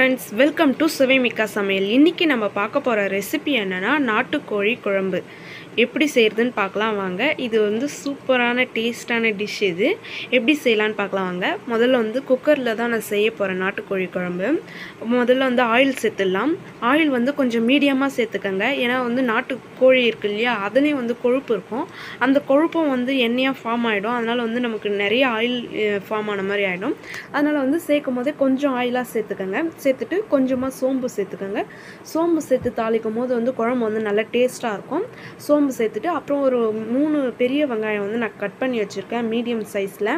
friends welcome to சுவைமிக்கா சமையல் இன்றைக்கி நம்ம பார்க்க போகிற ரெசிபி என்னென்னா நாட்டுக்கோழி குழம்பு எப்படி செய்கிறதுன்னு பார்க்கலாம் வாங்க இது வந்து சூப்பரான டேஸ்டான டிஷ் இது எப்படி செய்யலான்னு பார்க்கலாம் வாங்க முதல்ல வந்து குக்கரில் தான் நான் செய்ய போகிறேன் நாட்டுக்கோழி குழம்பு முதல்ல வந்து ஆயில் சேர்த்துடலாம் ஆயில் வந்து கொஞ்சம் மீடியமாக சேர்த்துக்கங்க ஏன்னா வந்து நாட்டுக்கோழி இருக்கு இல்லையா அதுலேயும் வந்து கொழுப்பு இருக்கும் அந்த கொழுப்பும் வந்து எண்ணெயாக ஃபார்ம் ஆகிடும் அதனால் வந்து நமக்கு நிறைய ஆயில் ஃபார்ம் ஆன மாதிரி ஆகிடும் அதனால் வந்து சேர்க்கும் போதே கொஞ்சம் ஆயிலாக சேர்த்துக்கங்க சேர்த்துட்டு கொஞ்சமாக சோம்பு சேர்த்துக்கங்க சோம்பு சேர்த்து தாளிக்கும் போது வந்து குழம்பு வந்து நல்லா டேஸ்ட்டாக இருக்கும் சோம்பு சேர்த்துட்டு அப்புறம் ஒரு மூணு பெரிய வெங்காயம் வந்து நான் கட் பண்ணி வச்சுருக்கேன் மீடியம் சைஸில்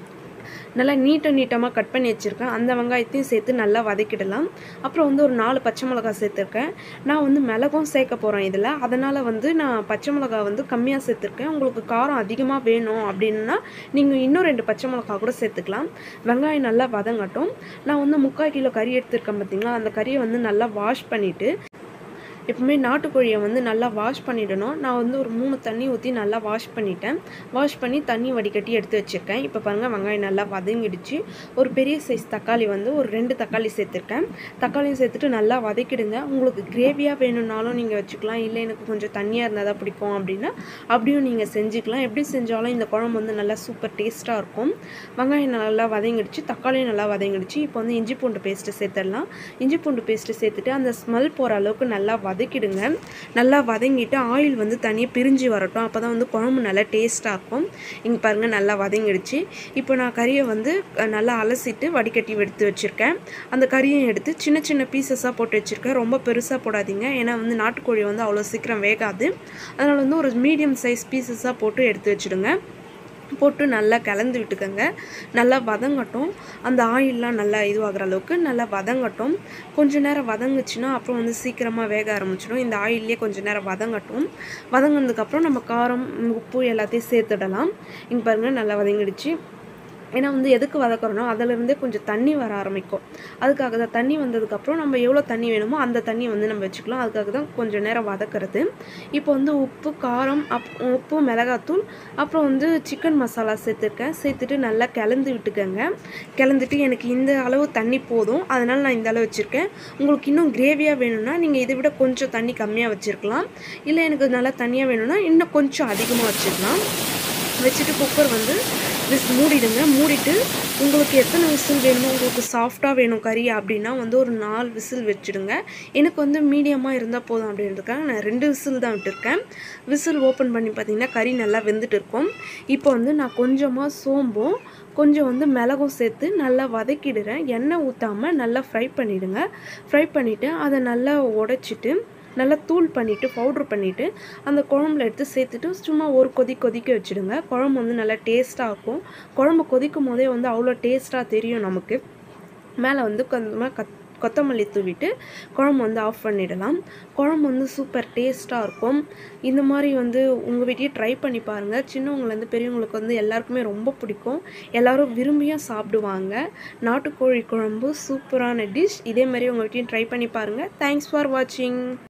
நல்லா நீட்ட நீட்டமாக கட் பண்ணி வச்சுருக்கேன் அந்த வெங்காயத்தையும் சேர்த்து நல்லா வதக்கிடலாம் அப்புறம் வந்து ஒரு நாலு பச்சை மிளகா சேர்த்துருக்கேன் நான் வந்து மிளகும் சேர்க்க போகிறேன் இதில் அதனால் வந்து நான் பச்சை மிளகா வந்து கம்மியாக சேர்த்துருக்கேன் உங்களுக்கு காரம் அதிகமாக வேணும் அப்படின்னா நீங்கள் இன்னும் ரெண்டு பச்சை மிளகா கூட சேர்த்துக்கலாம் வெங்காயம் நல்லா வதங்கட்டும் நான் வந்து முக்கால் கிலோ கறி எடுத்துருக்கேன் பார்த்தீங்களா அந்த கறியை வந்து நல்லா வாஷ் பண்ணிவிட்டு எப்பவுமே நாட்டுக்கோழியை வந்து நல்லா வாஷ் பண்ணிடணும் நான் வந்து ஒரு மூணு தண்ணி ஊற்றி நல்லா வாஷ் பண்ணிட்டேன் வாஷ் பண்ணி தண்ணி வடிகட்டி எடுத்து வச்சுருக்கேன் இப்போ பாருங்கள் வெங்காயம் நல்லா வதங்கிடுச்சு ஒரு பெரிய சைஸ் தக்காளி வந்து ஒரு ரெண்டு தக்காளி சேர்த்துருக்கேன் தக்காளியும் சேர்த்துட்டு நல்லா வதக்கிடுங்க உங்களுக்கு கிரேவியாக வேணும்னாலும் நீங்கள் வச்சுக்கலாம் இல்லை எனக்கு கொஞ்சம் தண்ணியாக இருந்தால் தான் பிடிக்கும் அப்படின்னா அப்படியும் நீங்கள் செஞ்சுக்கலாம் எப்படி செஞ்சாலும் இந்த குழம்பு வந்து நல்லா சூப்பர் டேஸ்ட்டாக இருக்கும் வெங்காயம் நல்லா வதங்கிடுச்சு தக்காளியும் நல்லா வதங்கிடுச்சு இப்போ வந்து இஞ்சி பூண்டு பேஸ்ட்டு சேர்த்துடலாம் இஞ்சி பூண்டு பேஸ்ட்டு சேர்த்துட்டு அந்த ஸ்மெல் போகிற அளவுக்கு நல்லா வதக்கிடுங்க நல்லா வதங்கிட்டு ஆயில் வந்து தனியாக பிரிஞ்சு வரட்டும் அப்போ தான் வந்து குழம்பு நல்லா டேஸ்ட்டாக இருக்கும் இங்கே பாருங்கள் நல்லா வதங்கிடுச்சு இப்போ நான் கறியை வந்து நல்லா அலசிட்டு வடிகட்டி எடுத்து வச்சுருக்கேன் அந்த கறியும் எடுத்து சின்ன சின்ன பீசஸாக போட்டு வச்சுருக்கேன் ரொம்ப பெருசாக போடாதீங்க ஏன்னா வந்து நாட்டுக்கோழி வந்து அவ்வளோ சீக்கிரம் வேகாது அதனால் வந்து ஒரு மீடியம் சைஸ் பீசஸாக போட்டு எடுத்து வச்சுடுங்க போட்டு நல்லா கலந்து விட்டுக்கோங்க நல்லா வதங்கட்டும் அந்த ஆயிலெலாம் நல்லா இதுவாகிற அளவுக்கு நல்லா வதங்கட்டும் கொஞ்ச நேரம் வதங்குச்சுன்னா அப்புறம் வந்து சீக்கிரமாக வேக ஆரம்பிச்சிடும் இந்த ஆயிலே கொஞ்சம் நேரம் வதங்கட்டும் வதங்கினதுக்கப்புறம் நம்ம காரம் உப்பு எல்லாத்தையும் சேர்த்துடலாம் இங்கே பாருங்கள் நல்லா வதங்கிடுச்சு ஏன்னா வந்து எதுக்கு வதக்குறோனோ அதிலிருந்தே கொஞ்சம் தண்ணி வர ஆரம்பிக்கும் அதுக்காக தான் தண்ணி வந்ததுக்கப்புறம் நம்ம எவ்வளோ தண்ணி வேணுமோ அந்த தண்ணி வந்து நம்ம வச்சுக்கலாம் அதுக்காக தான் கொஞ்சம் நேரம் வதக்கிறது இப்போ வந்து உப்பு காரம் அப் உப்பு மிளகாத்தூள் அப்புறம் வந்து சிக்கன் மசாலா சேர்த்துருக்கேன் சேர்த்துட்டு நல்லா கிளந்து விட்டுக்கோங்க கிளந்துட்டு எனக்கு இந்த அளவு தண்ணி போதும் அதனால் நான் இந்த அளவு வச்சுருக்கேன் உங்களுக்கு இன்னும் கிரேவியாக வேணும்னா நீங்கள் இதை விட கொஞ்சம் தண்ணி கம்மியாக வச்சுருக்கலாம் இல்லை எனக்கு நல்லா தண்ணியாக வேணும்னா இன்னும் கொஞ்சம் அதிகமாக வச்சுக்கலாம் வச்சுட்டு குக்கர் வந்து விஸ் மூடிடுங்க மூடிட்டு உங்களுக்கு எத்தனை விசில் வேணுமோ உங்களுக்கு சாஃப்டாக வேணும் கறி அப்படின்னா வந்து ஒரு நாலு விசில் வச்சுடுங்க எனக்கு வந்து மீடியமாக இருந்தால் போதும் அப்படின்றதுக்காக நான் ரெண்டு விசில் தான் விட்டுருக்கேன் விசில் ஓப்பன் பண்ணி பார்த்தீங்கன்னா கறி நல்லா வெந்துட்டு இருக்கும் இப்போ வந்து நான் கொஞ்சமாக சோம்பும் கொஞ்சம் வந்து மிளகும் சேர்த்து நல்லா வதக்கிடுறேன் எண்ணெய் ஊற்றாமல் நல்லா ஃப்ரை பண்ணிவிடுங்க ஃப்ரை பண்ணிவிட்டு அதை நல்லா உடச்சிட்டு நல்லா தூள் பண்ணிவிட்டு பவுட்ரு பண்ணிவிட்டு அந்த குழம்புல எடுத்து சேர்த்துட்டு சும்மா ஒரு கொதி கொதிக்க வச்சுடுங்க குழம்பு வந்து நல்லா டேஸ்ட்டாக இருக்கும் குழம்பு கொதிக்கும் போதே வந்து அவ்வளோ டேஸ்ட்டாக தெரியும் நமக்கு மேலே வந்து கொஞ்சமாக கத் கொத்தமல்லி தூவிட்டு குழம்பு வந்து ஆஃப் பண்ணிடலாம் குழம்பு வந்து சூப்பர் டேஸ்ட்டாக இருக்கும் இந்த மாதிரி வந்து உங்கள் வீட்டையே ட்ரை பண்ணி பாருங்கள் சின்னவங்கலேருந்து பெரியவங்களுக்கு வந்து எல்லாருக்குமே ரொம்ப பிடிக்கும் எல்லோரும் விரும்பியாக சாப்பிடுவாங்க நாட்டுக்கோழி குழம்பு சூப்பரான டிஷ் இதே மாதிரி உங்கள் வீட்டையும் ட்ரை பண்ணி பாருங்கள் தேங்க்ஸ் ஃபார் வாட்சிங்